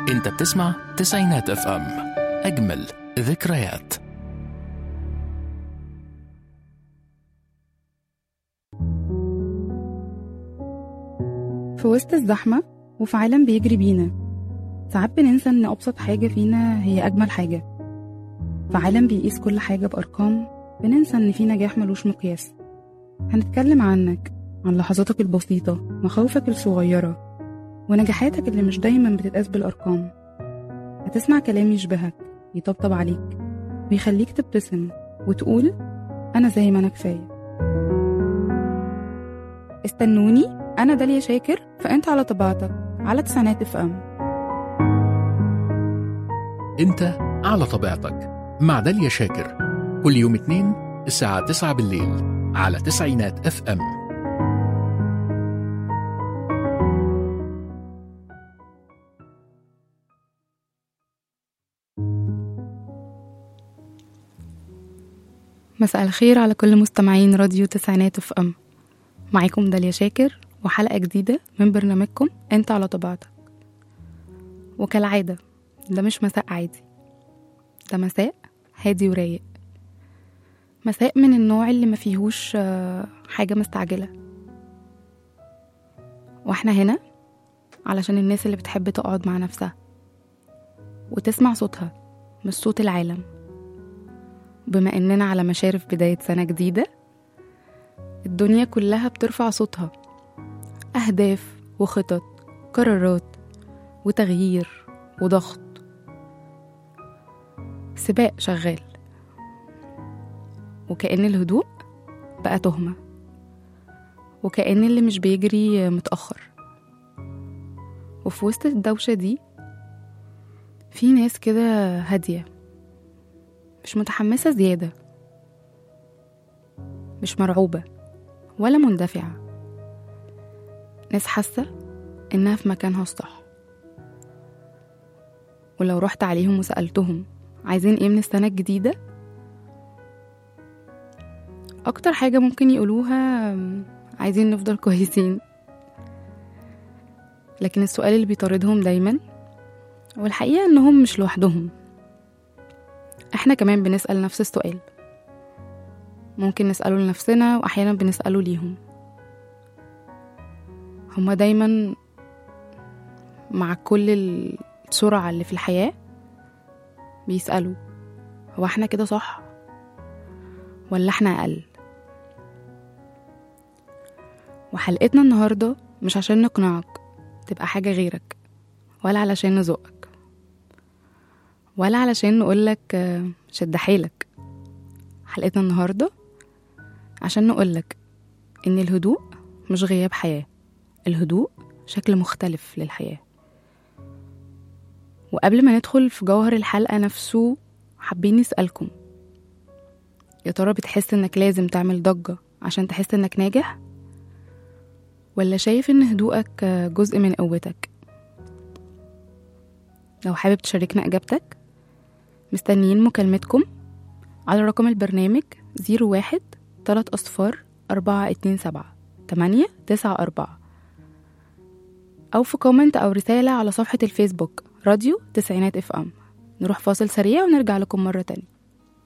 انت بتسمع تسعينات اف ام اجمل ذكريات في وسط الزحمة وفي عالم بيجري بينا ساعات بننسى إن أبسط حاجة فينا هي أجمل حاجة في عالم بيقيس كل حاجة بأرقام بننسى إن في نجاح ملوش مقياس هنتكلم عنك عن لحظاتك البسيطة مخاوفك الصغيرة ونجاحاتك اللي مش دايما بتتقاس بالأرقام هتسمع كلام يشبهك يطبطب عليك ويخليك تبتسم وتقول أنا زي ما أنا كفاية استنوني أنا داليا شاكر فأنت على طبيعتك على تسعينات اف ام انت على طبيعتك مع داليا شاكر كل يوم اثنين الساعة 9 بالليل على تسعينات اف ام مساء الخير على كل مستمعين راديو تسعينات اف ام معاكم داليا شاكر وحلقة جديدة من برنامجكم انت على طبيعتك وكالعادة ده مش مساء عادي ده مساء هادي ورايق مساء من النوع اللي ما فيهوش آه، حاجة مستعجلة واحنا هنا علشان الناس اللي بتحب تقعد مع نفسها وتسمع صوتها مش صوت العالم بما اننا على مشارف بداية سنة جديدة الدنيا كلها بترفع صوتها أهداف وخطط قرارات وتغيير وضغط سباق شغال وكأن الهدوء بقى تهمة وكأن اللي مش بيجري متأخر وفي وسط الدوشة دي في ناس كده هادية مش متحمسة زيادة مش مرعوبة ولا مندفعة ناس حاسة إنها في مكانها الصح ولو رحت عليهم وسألتهم عايزين ايه من السنة الجديدة أكتر حاجة ممكن يقولوها أم، عايزين نفضل كويسين لكن السؤال اللي بيطاردهم دايما والحقيقة إنهم مش لوحدهم احنا كمان بنسأل نفس السؤال ممكن نسأله لنفسنا وأحيانا بنسأله ليهم هما دايما مع كل السرعة اللي في الحياة بيسألوا هو احنا كده صح ولا احنا أقل وحلقتنا النهاردة مش عشان نقنعك تبقى حاجة غيرك ولا علشان نزقك ولا علشان نقولك آه، شد حيلك حلقتنا النهاردة عشان نقولك إن الهدوء مش غياب حياة الهدوء شكل مختلف للحياة وقبل ما ندخل في جوهر الحلقة نفسه حابين نسألكم يا ترى بتحس إنك لازم تعمل ضجة عشان تحس إنك ناجح؟ ولا شايف إن هدوءك آه، جزء من قوتك؟ لو حابب تشاركنا إجابتك مستنيين مكالمتكم على رقم البرنامج زيرو واحد تلات أصفار أربعة اتنين سبعة تمانية تسعة أربعة أو في كومنت أو رسالة على صفحة الفيسبوك راديو تسعينات اف ام نروح فاصل سريع ونرجع لكم مرة تانية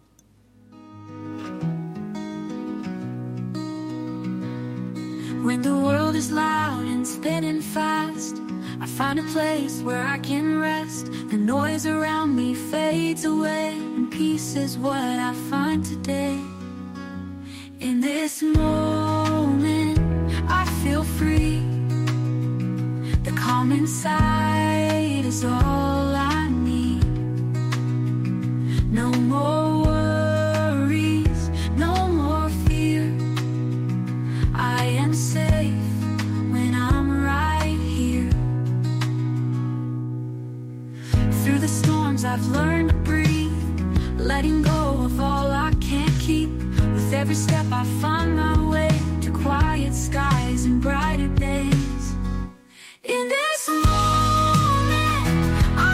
When the world is loud and spinning fast, I find a place where I can rest. The noise around me fades away, and peace is what I find today. In this moment, I feel free. The calm inside is all I need. No more worries, no more fear. I am safe when I'm right here. Through the storms, I've learned to breathe, letting go of all I can't keep. With every step, I find my way to quiet skies and brighter days. In this moment,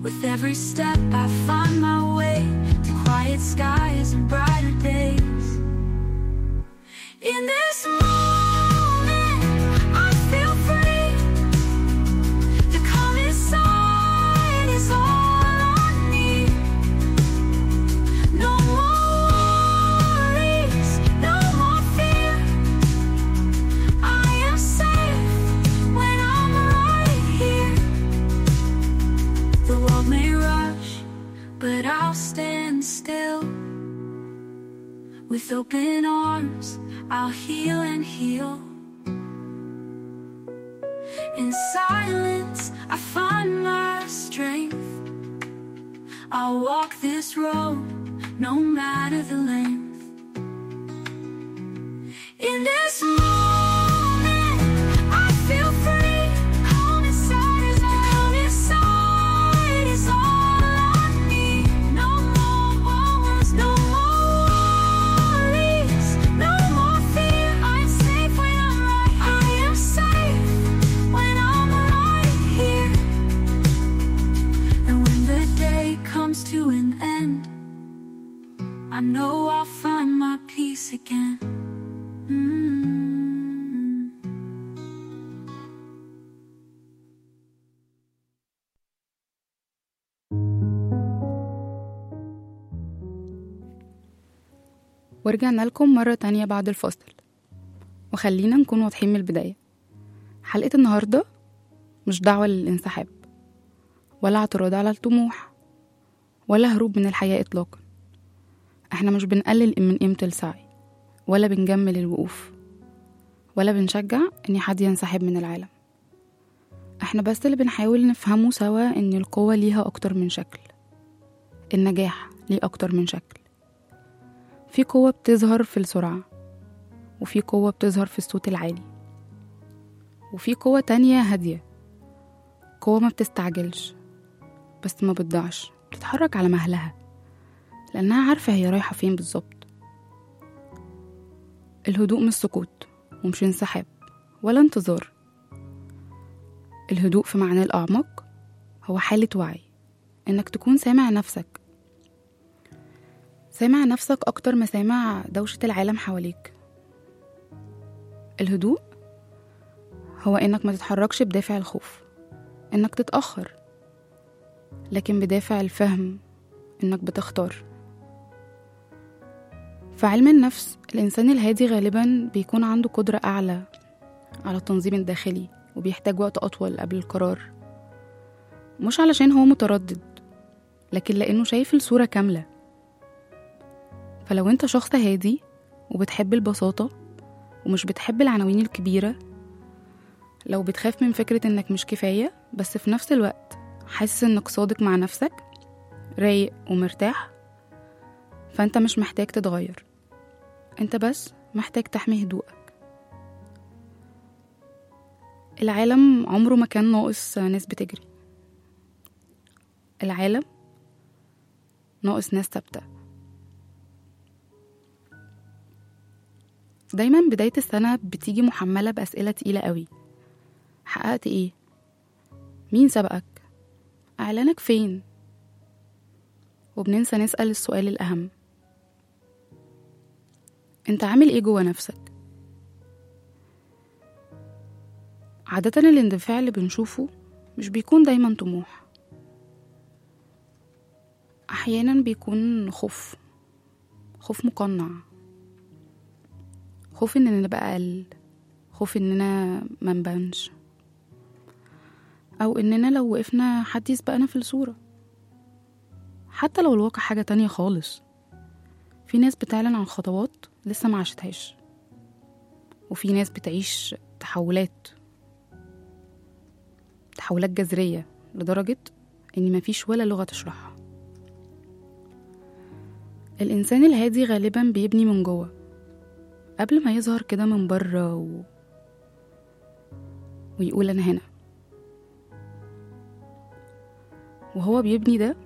With every step, I find my way to quiet skies and brighter days. In this moment, I feel free. The calm inside is all I need. No more worries, no more fear. I am safe when I'm right here. The world may rush, but I'll stand still. With open arms, I'll heal and heal. In silence, I find my strength. I'll walk this road, no matter the length. In this moment, I feel free. Calm inside is calm inside is all I need. No more wars, no more worries, no more fear. I'm safe when I'm right. I am safe when I'm right here. And when the day comes to an end, I know I'll find my peace again. Mm. ورجعنا لكم مرة تانية بعد الفاصل وخلينا نكون واضحين من البداية حلقة النهاردة مش دعوة للانسحاب ولا اعتراض على الطموح ولا هروب من الحياة إطلاقا احنا مش بنقلل من قيمة السعي ولا بنجمل الوقوف ولا بنشجع ان حد ينسحب من العالم احنا بس اللي بنحاول نفهمه سوا ان القوة ليها اكتر من شكل النجاح ليه اكتر من شكل في قوة بتظهر في السرعة وفي قوة بتظهر في الصوت العالي وفي قوة تانية هادية قوة ما بتستعجلش بس ما بتضيعش بتتحرك على مهلها لأنها عارفة هي رايحة فين بالظبط الهدوء مش سكوت ومش انسحاب ولا انتظار الهدوء في معناه الأعمق هو حالة وعي إنك تكون سامع نفسك سامع نفسك أكتر ما سامع دوشة العالم حواليك الهدوء هو إنك ما تتحركش بدافع الخوف إنك تتأخر لكن بدافع الفهم إنك بتختار في علم النفس الإنسان الهادي غالبا بيكون عنده قدرة أعلى على التنظيم الداخلي وبيحتاج وقت أطول قبل القرار مش علشان هو متردد لكن لأنه شايف الصورة كاملة فلو انت شخص هادي وبتحب البساطة ومش بتحب العناوين الكبيرة لو بتخاف من فكرة انك مش كفاية بس في نفس الوقت حاسس انك صادق مع نفسك رايق ومرتاح فانت مش محتاج تتغير انت بس محتاج تحمي هدوءك العالم عمره ما كان ناقص ناس بتجري العالم ناقص ناس ثابته دايما بداية السنة بتيجي محملة بأسئلة تقيلة قوي حققت ايه؟ مين سبقك؟ إعلانك فين؟ وبننسى نسأل السؤال الأهم انت عامل ايه جوه نفسك؟ عادة الاندفاع اللي بنشوفه مش بيكون دايما طموح أحيانا بيكون خوف خوف مقنع خوف اننا نبقى اقل خوف اننا ما نبانش او اننا لو وقفنا حد يسبقنا في الصورة حتى لو الواقع حاجة تانية خالص في ناس بتعلن عن خطوات لسه ما عاشتهاش وفي ناس بتعيش تحولات تحولات جذرية لدرجة إن مفيش ولا لغة تشرحها الإنسان الهادي غالبا بيبني من جوه قبل ما يظهر كده من بره و... ويقول أنا هنا وهو بيبني ده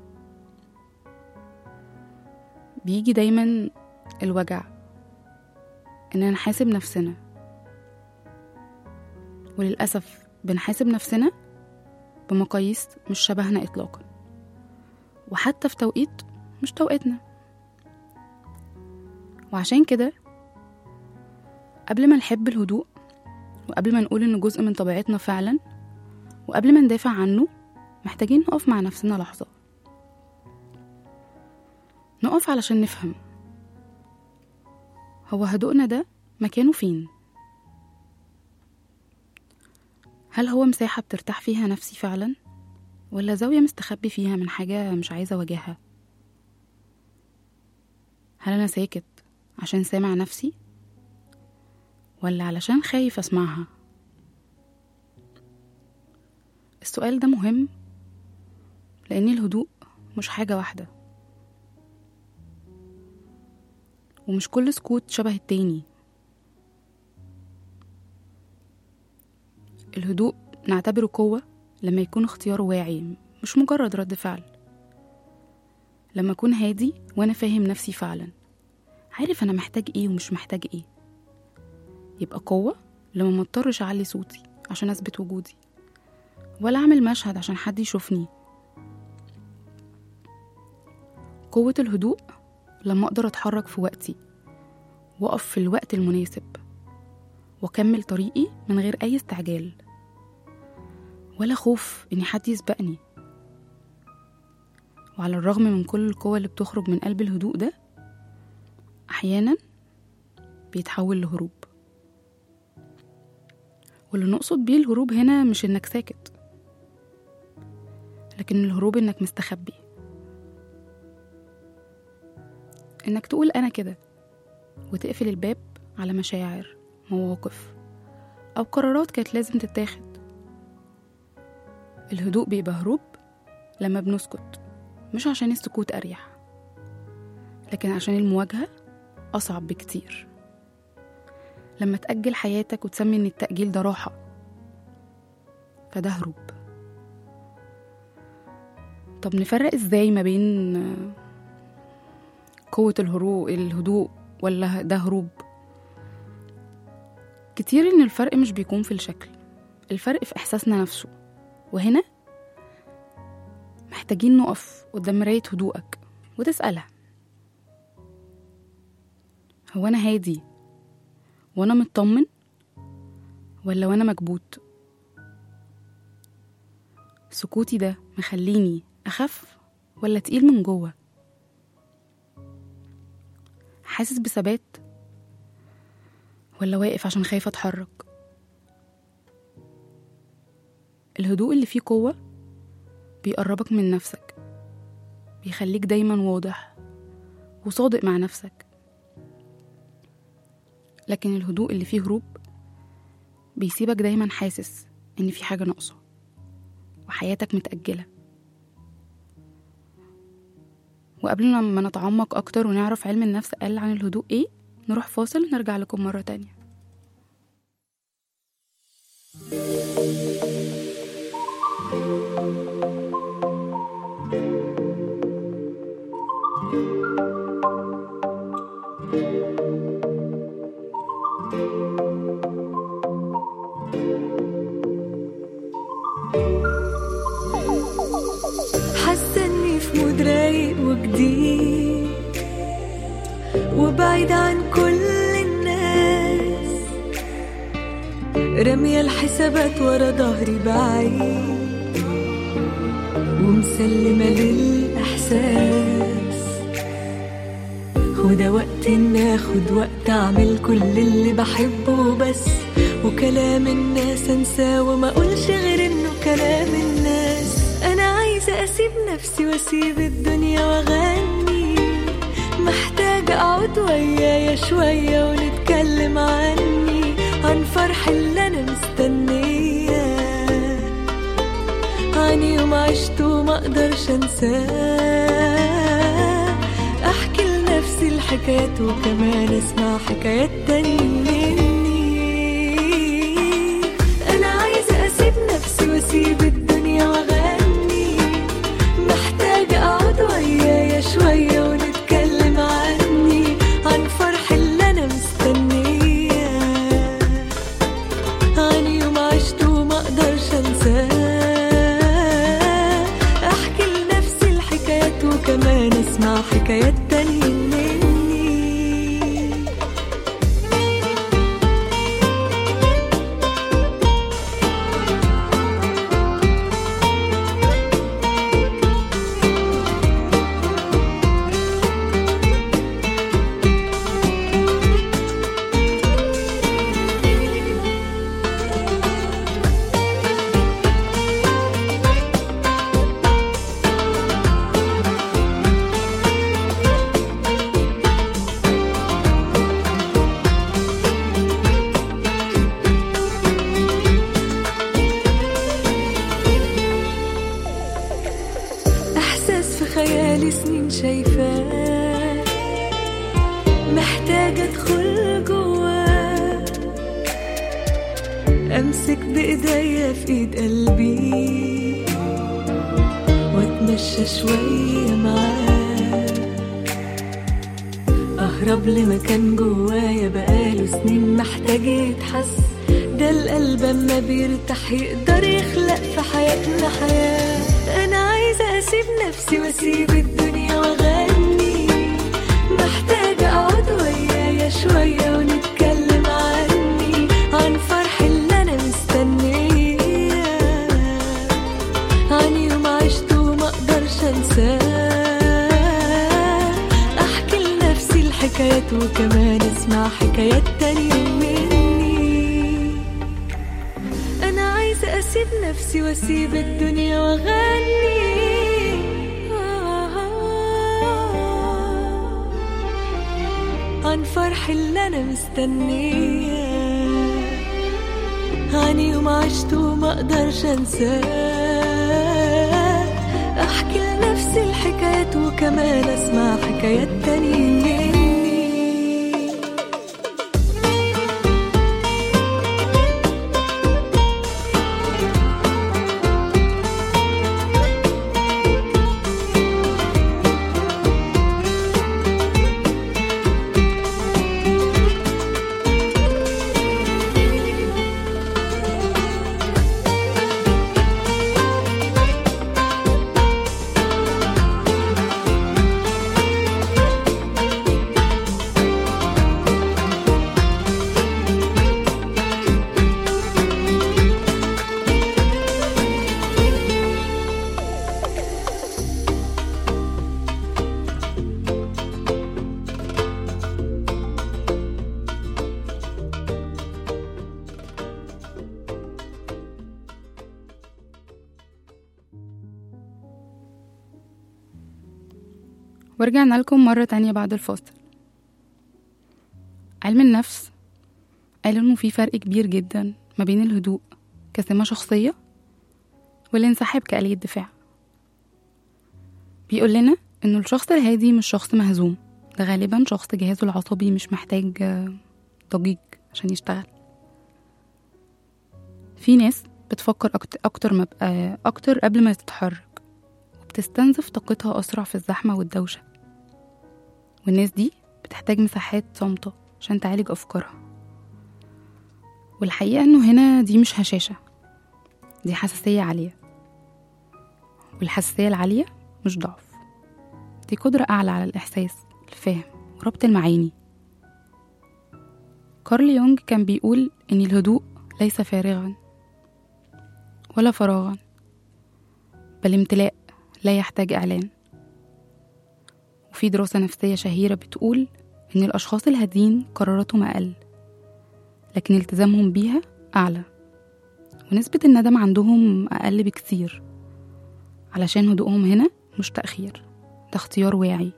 بيجي دايما الوجع إننا نحاسب نفسنا وللأسف بنحاسب نفسنا بمقاييس مش شبهنا إطلاقا وحتى في توقيت مش توقيتنا وعشان كده قبل ما نحب الهدوء وقبل ما نقول إنه جزء من طبيعتنا فعلا وقبل ما ندافع عنه محتاجين نقف مع نفسنا لحظة نقف علشان نفهم هو هدوءنا ده مكانه فين هل هو مساحة بترتاح فيها نفسي فعلا ولا زاوية مستخبي فيها من حاجة مش عايزة أواجهها هل أنا ساكت عشان سامع نفسي ولا علشان خايف أسمعها السؤال ده مهم لأن الهدوء مش حاجة واحدة ومش كل سكوت شبه التاني الهدوء نعتبره قوة لما يكون اختيار واعي مش مجرد رد فعل لما أكون هادي وأنا فاهم نفسي فعلا عارف أنا محتاج إيه ومش محتاج إيه يبقى قوة لما مضطرش أعلي صوتي عشان أثبت وجودي ولا أعمل مشهد عشان حد يشوفني قوة الهدوء لما أقدر أتحرك في وقتي وأقف في الوقت المناسب وأكمل طريقي من غير أي استعجال ولا خوف إن حد يسبقني وعلى الرغم من كل القوة اللي بتخرج من قلب الهدوء ده أحيانا بيتحول لهروب واللي نقصد بيه الهروب هنا مش إنك ساكت لكن الهروب إنك مستخبي إنك تقول أنا كده وتقفل الباب على مشاعر مواقف أو قرارات كانت لازم تتاخد الهدوء بيبقى هروب لما بنسكت مش عشان السكوت أريح لكن عشان المواجهة أصعب بكتير لما تأجل حياتك وتسمي إن التأجيل ده راحة فده هروب طب نفرق ازاي ما بين قوة الهروب الهدوء ولا ده هروب كتير ان الفرق مش بيكون في الشكل الفرق في احساسنا نفسه وهنا محتاجين نقف قدام مراية هدوءك وتسألها هو أنا هادي وأنا مطمن ولا وأنا مكبوت سكوتي ده مخليني أخف ولا تقيل من جوه حاسس بثبات ولا واقف عشان خايف أتحرك الهدوء اللي فيه قوة بيقربك من نفسك بيخليك دايما واضح وصادق مع نفسك لكن الهدوء اللي فيه هروب بيسيبك دايما حاسس ان في حاجة ناقصة وحياتك متأجلة وقبل ما نتعمق أكتر ونعرف علم النفس قال عن الهدوء إيه نروح فاصل ونرجع لكم مرة تانية حاسة اني في مود رايق وجديد وبعيد عن كل الناس رامية الحسابات ورا ظهري بعيد ومسلمة للإحساس وده وقت إن آخد وقت أعمل كل اللي بحبه بس وكلام الناس أنساه وما أقولش غير إنه كلام الناس أنا عايزة أسيب نفسي وأسيب الدنيا وأغني محتاجة أقعد ويايا شوية ونتكلم عني عن فرح اللي أنا مستنياه عن يوم عشته وما أقدرش أنساه أحكي لنفسي الحكايات وكمان أسمع حكايات تاني مني أنا عايزة أسيب نفسي وأسيب الدنيا وأغني محتاجة أقعد ويايا شوية ونتكلم عني عن فرح اللي أنا مستنياه عن يوم عشته وما أقدرش أنساه أحكي لنفسي الحكايات اسمع حكايات تانية مني احساس في خيالي سنين شايفاه محتاجة ادخل جواه امسك بايديا في ايد قلبي واتمشى شوية معاه اهرب لمكان جوايا بقاله سنين محتاج يتحس ده القلب اما بيرتاح يقدر يخلق في حياتنا حياة انا عايزة اسيب نفسي واسيب الدنيا واغني محتاجة اقعد ويايا شوية ونتكلم عني عن فرح اللي انا مستنيه عن يوم عشته وما اقدرش انساه احكي لنفسي الحكايات وكمان اسمع حكايات تانية مني انا عايزة اسيب نفسي واسيب الدنيا واغني عن فرح اللي انا مستنيه عن يوم عشته وما اقدرش انساه احكي لنفسي الحكايات وكمان اسمع حكايات تانية مني ورجعنا لكم مرة تانية بعد الفاصل علم النفس قال إنه في فرق كبير جدا ما بين الهدوء كسمة شخصية والانسحاب كآلية دفاع بيقول لنا إنه الشخص الهادي مش شخص مهزوم ده غالبا شخص جهازه العصبي مش محتاج آه، ضجيج عشان يشتغل في ناس بتفكر أكتر, أكتر, ما بقى أكتر قبل ما تتحرك وبتستنزف طاقتها أسرع في الزحمة والدوشة والناس دي بتحتاج مساحات صامتة عشان تعالج أفكارها والحقيقة إنه هنا دي مش هشاشة دي حساسية عالية والحساسية العالية مش ضعف دي قدرة أعلى على الإحساس الفهم وربط المعاني كارل يونغ كان بيقول إن الهدوء ليس فارغا ولا فراغا بل امتلاء لا يحتاج إعلان وفي دراسة نفسية شهيرة بتقول إن الأشخاص الهادين قراراتهم أقل لكن التزامهم بيها أعلى ونسبة الندم عندهم أقل بكثير علشان هدوءهم هنا مش تأخير ده اختيار واعي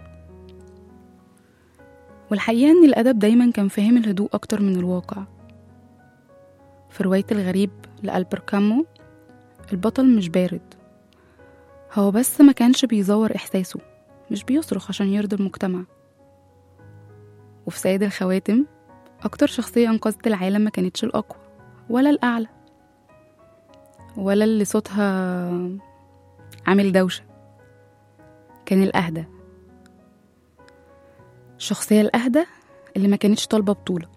والحقيقة إن الأدب دايما كان فاهم الهدوء أكتر من الواقع في رواية الغريب لألبر كامو البطل مش بارد هو بس ما كانش بيزور إحساسه مش بيصرخ عشان يرضي المجتمع وفي سيد الخواتم أكتر شخصية أنقذت العالم ما كانتش الأقوى ولا الأعلى ولا اللي صوتها عامل دوشة كان الأهدى الشخصية الأهدى اللي ما كانتش طالبة بطولة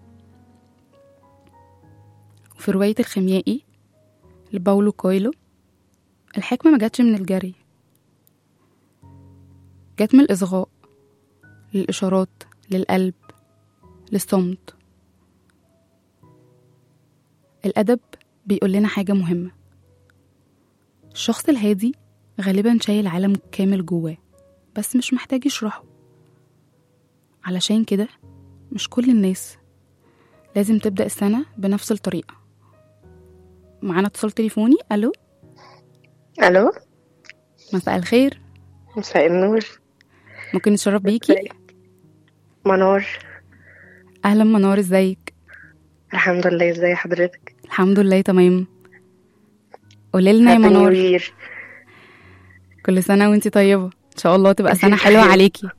وفي رواية الخيميائي لباولو كويلو الحكمة ما جاتش من الجري جت من الإصغاء للإشارات للقلب للصمت الأدب بيقول لنا حاجة مهمة الشخص الهادي غالبا شايل عالم كامل جواه بس مش محتاج يشرحه علشان كده مش كل الناس لازم تبدأ السنة بنفس الطريقة معانا اتصال تليفوني ألو الو مساء الخير مساء النور ممكن نتشرف بيكي منار أهلا منار ازيك الحمد لله ازي حضرتك الحمد لله تمام قولي لنا يا Happy New منار Year. كل سنة وانتي طيبة ان شاء الله تبقى وانتي سنة حلوة بخير. عليكي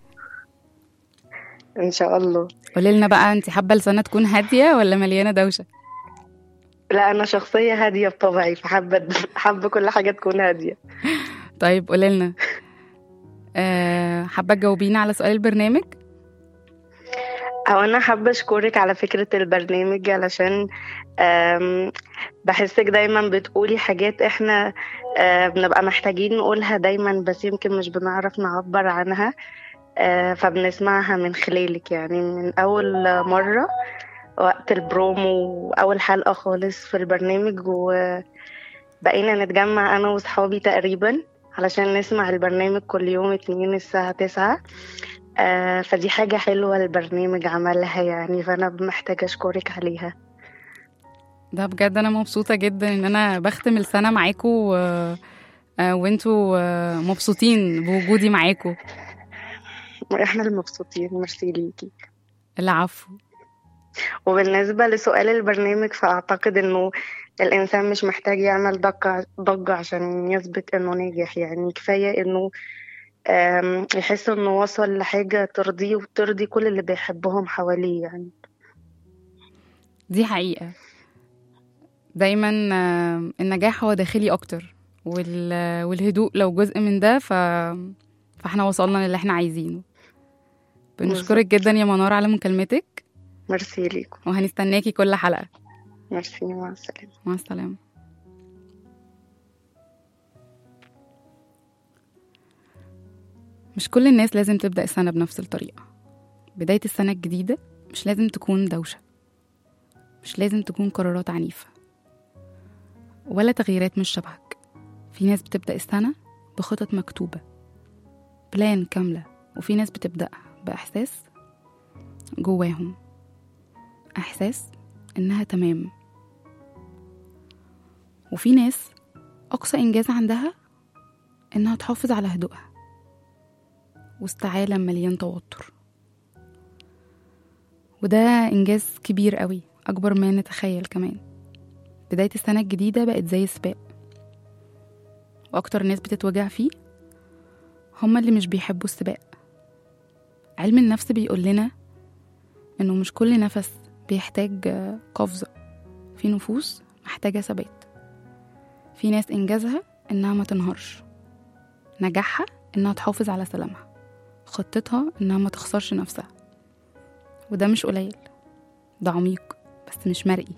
ان شاء الله قولي لنا بقى انتي حابة السنة تكون هادية ولا مليانة دوشة لا انا شخصيه هاديه بطبعي فحابه حابه كل حاجه تكون هاديه طيب قولي لنا أه حابة تجاوبينا على سؤال البرنامج او انا حابه اشكرك على فكره البرنامج علشان آم، بحسك دايما بتقولي حاجات احنا آه، بنبقى محتاجين نقولها دايما بس يمكن مش بنعرف نعبر عنها آه، فبنسمعها من خلالك يعني من اول مره وقت البرومو اول حلقه خالص في البرنامج وبقينا نتجمع انا واصحابي تقريبا علشان نسمع البرنامج كل يوم اتنين الساعه تسعة آه فدي حاجة حلوة البرنامج عملها يعني فأنا محتاجة أشكرك عليها ده بجد انا مبسوطة جدا ان انا بختم السنة معاكو آه، آه، وانتوا آه، مبسوطين بوجودي معاكو احنا المبسوطين ميرسي ليكي العفو وبالنسبة لسؤال البرنامج فأعتقد إنه الإنسان مش محتاج يعمل ضجة ضجة عشان يثبت إنه ناجح يعني كفاية إنه آم، يحس إنه وصل لحاجة ترضيه وترضي كل اللي بيحبهم حواليه يعني دي حقيقة دايما آه، النجاح هو داخلي اكتر وال- والهدوء لو جزء من ده ف... فاحنا وصلنا للي احنا عايزينه بنشكرك جدا يا منار على مكالمتك ميرسي ليكم وهنستناكي كل حلقة ميرسي مع السلامة مع السلامة مش كل الناس لازم تبدأ السنة بنفس الطريقة بداية السنة الجديدة مش لازم تكون دوشة مش لازم تكون قرارات عنيفة ولا تغييرات مش شبهك في ناس بتبدأ السنة بخطط مكتوبة بلان كاملة وفي ناس بتبدأ بإحساس جواهم إحساس إنها تمام وفي ناس أقصى إنجاز عندها إنها تحافظ على هدوءها وسط عالم مليان توتر وده إنجاز كبير قوي أكبر ما نتخيل كمان بداية السنة الجديدة بقت زي سباق وأكتر ناس بتتوجع فيه هما اللي مش بيحبوا السباق علم النفس بيقول لنا إنه مش كل نفس بيحتاج آه، قفزة في نفوس محتاجة ثبات في ناس إنجازها إنها ما تنهارش نجاحها إنها تحافظ على سلامها خطتها إنها ما تخسرش نفسها وده مش قليل ده عميق بس مش مرئي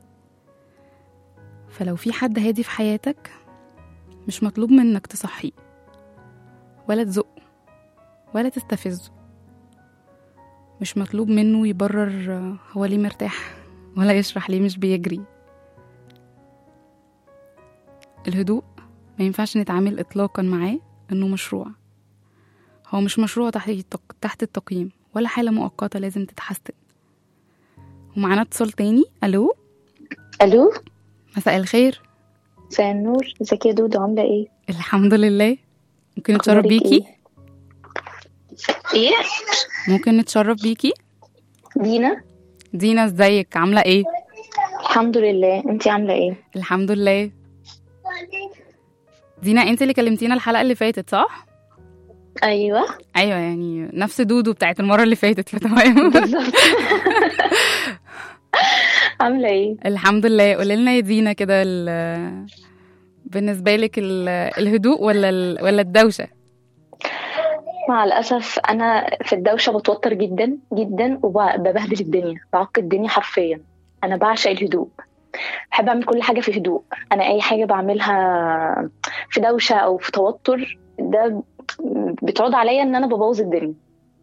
فلو في حد هادي في حياتك مش مطلوب منك تصحيه ولا تزقه ولا تستفزه مش مطلوب منه يبرر آه، هو ليه مرتاح ولا يشرح ليه مش بيجري الهدوء ما ينفعش نتعامل إطلاقا معاه إنه مشروع هو مش مشروع تحت التق... تحت التقييم ولا حالة مؤقتة لازم تتحسن ومعانا اتصال تاني ألو الو مساء الخير مساء النور ازيك يا دودو عامله ايه الحمد لله ممكن نتشرف أخبارك بيكي ايه ايه ممكن نتشرف بيكي دينا دينا ازيك عاملة ايه الحمد لله انتي عامله ايه الحمد لله دينا انت اللي كلمتينا الحلقة اللي فاتت صح؟ ايوه ايوه يعني نفس دودو بتاعت المرة اللي فاتت فتمام بالظبط عامله ايه الحمد لله قولي لنا يا دينا كده ال- بالنسبة لك ال- الهدوء ولا ال- ولا الدوشة؟ مع الاسف انا في الدوشه بتوتر جدا جدا وببهدل الدنيا بعق الدنيا حرفيا انا بعشق الهدوء بحب اعمل كل حاجه في هدوء انا اي حاجه بعملها في دوشه او في توتر ده بتعود عليا ان انا ببوظ الدنيا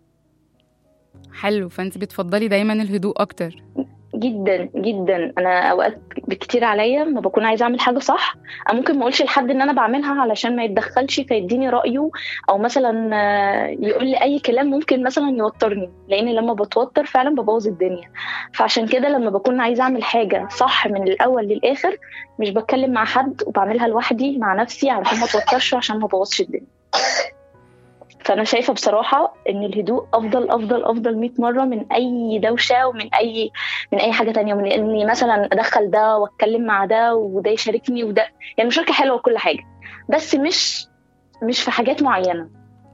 حلو فانت بتفضلي دايما الهدوء اكتر جدا جدا انا اوقات كتير عليا ما بكون عايزه اعمل حاجه صح أو ممكن ما اقولش لحد ان انا بعملها علشان ما يتدخلش فيديني رايه او مثلا آه، يقول لي اي كلام ممكن مثلا يوترني لان لما بتوتر فعلا ببوظ الدنيا فعشان كده لما بكون عايزه اعمل حاجه صح من الاول للاخر مش بتكلم مع حد وبعملها لوحدي مع نفسي علشان ما اتوترش عشان ما ابوظش الدنيا فانا شايفه بصراحه ان الهدوء افضل افضل افضل 100 مره من اي دوشه ومن اي من اي حاجه تانية ومن اني مثلا ادخل ده واتكلم مع ده وده يشاركني وده يعني المشاركه حلوه وكل حاجه بس مش مش في حاجات معينه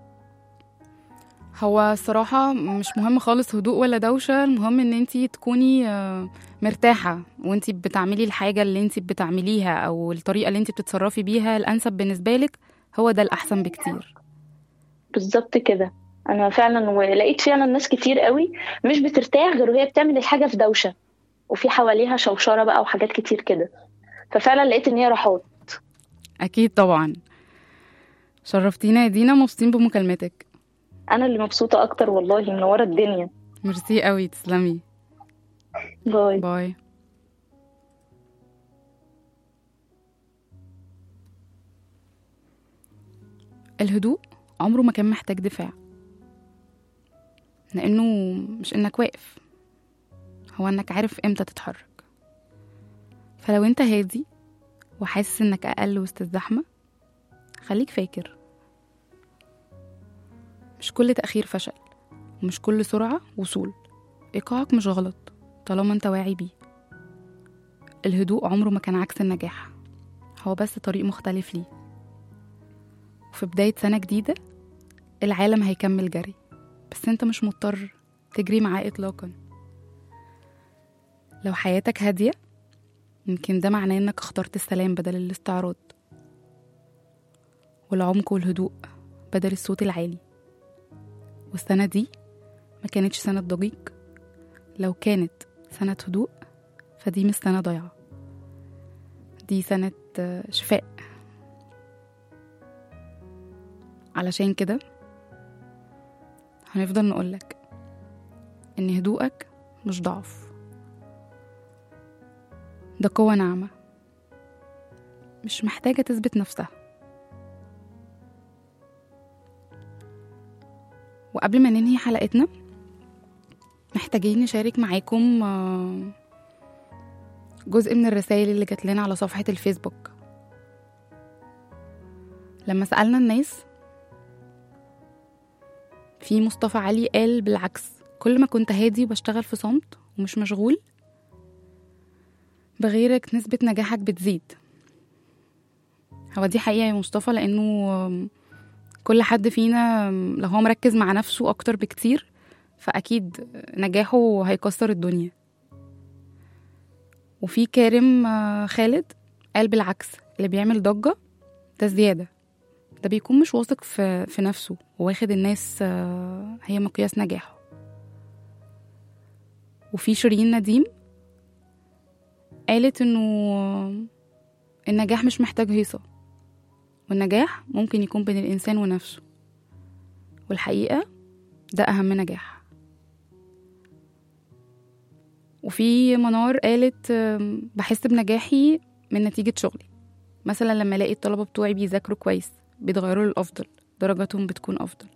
هو الصراحة مش مهم خالص هدوء ولا دوشة المهم ان انتي تكوني آه، مرتاحة وانتي بتعملي الحاجة اللي انتي بتعمليها او الطريقة اللي انتي بتتصرفي بيها الانسب بالنسبة لك هو ده الاحسن بكتير بالظبط كده انا فعلا ولقيت فعلا ناس كتير قوي مش بترتاح غير وهي بتعمل الحاجه في دوشه وفي حواليها شوشره بقى وحاجات كتير كده ففعلا لقيت ان هي راحات اكيد طبعا شرفتينا يا دينا مبسوطين بمكالمتك انا اللي مبسوطه اكتر والله منوره الدنيا ميرسي قوي تسلمي باي باي الهدوء عمره ما كان محتاج دفاع لانه مش انك واقف هو انك عارف امتى تتحرك فلو انت هادي وحاسس انك اقل وسط الزحمه خليك فاكر مش كل تاخير فشل ومش كل سرعه وصول ايقاعك مش غلط طالما انت واعي بيه الهدوء عمره ما كان عكس النجاح هو بس طريق مختلف ليه وفي بداية سنة جديدة العالم هيكمل جري بس انت مش مضطر تجري معاه إطلاقا لو حياتك هادية يمكن ده معناه انك اخترت السلام بدل الاستعراض والعمق والهدوء بدل الصوت العالي والسنة دي ما كانتش سنة ضجيج لو كانت سنة هدوء فدي مش سنة ضيعة دي سنة آه، شفاء علشان كده هنفضل نقولك إن هدوءك مش ضعف ده قوة ناعمة مش محتاجة تثبت نفسها وقبل ما ننهي حلقتنا محتاجين نشارك معاكم آه، جزء من الرسائل اللي جات لنا على صفحة الفيسبوك لما سألنا الناس في مصطفى علي قال بالعكس كل ما كنت هادي وبشتغل في صمت ومش مشغول بغيرك نسبة نجاحك بتزيد هو دي حقيقة يا مصطفى لأنه آم، كل حد فينا آم، لو هو مركز مع نفسه أكتر بكتير فأكيد نجاحه هيكسر الدنيا وفي كارم آه، خالد قال بالعكس اللي بيعمل ضجة ده زيادة ده بيكون مش واثق في, في نفسه وواخد الناس آه، هي مقياس نجاحه وفي شيرين نديم قالت انه النجاح مش محتاج هيصة والنجاح ممكن يكون بين الإنسان ونفسه والحقيقة ده أهم نجاح وفي منار قالت آم، بحس بنجاحي من نتيجة شغلي مثلا لما الاقي الطلبة بتوعي بيذاكروا كويس بيتغيروا للأفضل درجاتهم بتكون أفضل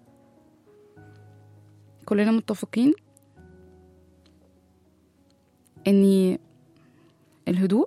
كلنا متفقين إن الهدوء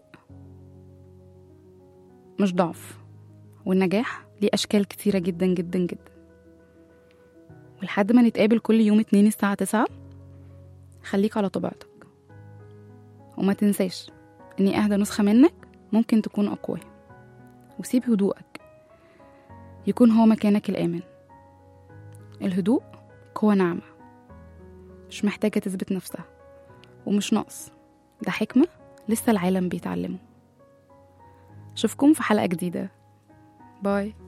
مش ضعف والنجاح ليه أشكال كتيرة جدا جدا جدا ولحد ما نتقابل كل يوم اتنين الساعة تسعة خليك على طبيعتك وما تنساش إني أهدى نسخة منك ممكن تكون أقوى وسيب هدوءك يكون هو مكانك الآمن الهدوء قوة ناعمة مش محتاجة تثبت نفسها ومش ناقص ده حكمة لسه العالم بيتعلمه أشوفكم في حلقة جديدة باي